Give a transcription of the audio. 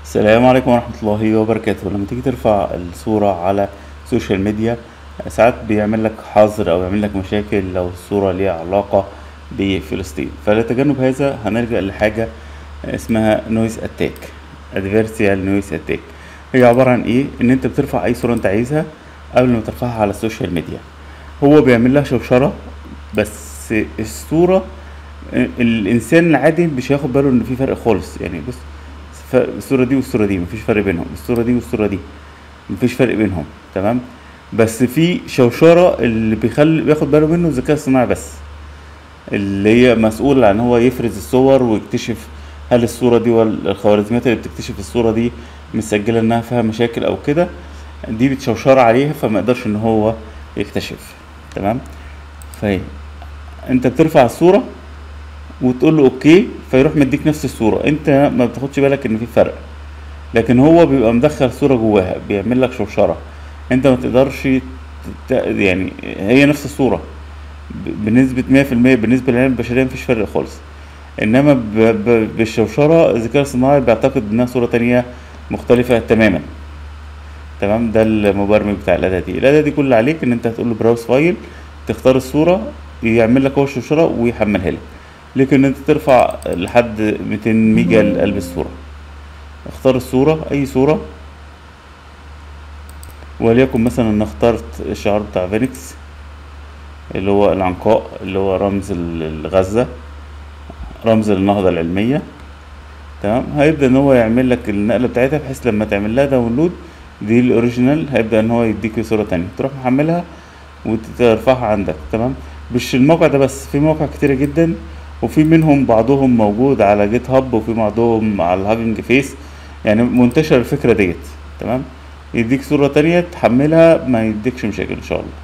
السلام عليكم ورحمة الله وبركاته لما تيجي ترفع الصورة على السوشيال ميديا ساعات بيعمل لك حظر أو يعمل لك مشاكل لو الصورة ليها علاقة بفلسطين فلتجنب هذا هنلجأ لحاجة اسمها نويز اتاك ادفيرسيال نويز اتاك هي عبارة عن ايه ان انت بترفع اي صورة انت عايزها قبل ما ترفعها على السوشيال ميديا هو بيعمل لها شوشرة بس الصورة الانسان العادي مش هياخد باله ان في فرق خالص يعني بص ف- الصورة دي والصورة دي مفيش فرق بينهم الصورة دي والصورة دي مفيش فرق بينهم تمام بس في شوشرة اللي بيخلي بياخد باله منه الذكاء الصناعي بس اللي هي مسؤول عن هو يفرز الصور ويكتشف هل الصورة دي والخوارزميات اللي بتكتشف الصورة دي مسجلة انها فيها مشاكل او كده دي بتشوشر عليها فما يقدرش ان هو يكتشف تمام فهي انت بترفع الصورة وتقول له اوكي فيروح مديك نفس الصورة انت ما بتاخدش بالك ان في فرق لكن هو بيبقى مدخل صورة جواها بيعمل لك شوشرة انت ما تقدرش تت... يعني هي نفس الصورة ب- بنسبة مية في المية بالنسبة للعلم البشرية مفيش فرق خالص انما ب... ب... بالشوشرة الذكاء الصناعي بيعتقد انها صورة تانية مختلفة تماما تمام ده المبرمج بتاع الأداة دي الأداة دي كل اللي عليك ان انت هتقول له براوز فايل تختار الصورة يعمل لك هو الشوشرة ويحملها لك لكن ان انت ترفع لحد 200 ميجا لقلب الصورة اختار الصورة اي صورة وليكن مثلا انا اخترت الشعار بتاع فينيكس اللي هو العنقاء اللي هو رمز ال- غزة رمز النهضة العلمية تمام هيبدأ ان هو يعمل لك النقلة بتاعتها بحيث لما تعمل لها داونلود دي الاوريجينال هيبدأ ان هو يديك صورة تانية تروح محملها وترفعها عندك تمام مش الموقع ده بس في مواقع كتيرة جدا وفي منهم بعضهم موجود على جيت هاب وفي بعضهم على الهاجنج فيس يعني منتشر الفكرة ديت تمام يديك صورة تانية تحملها ما يديكش مشاكل ان شاء الله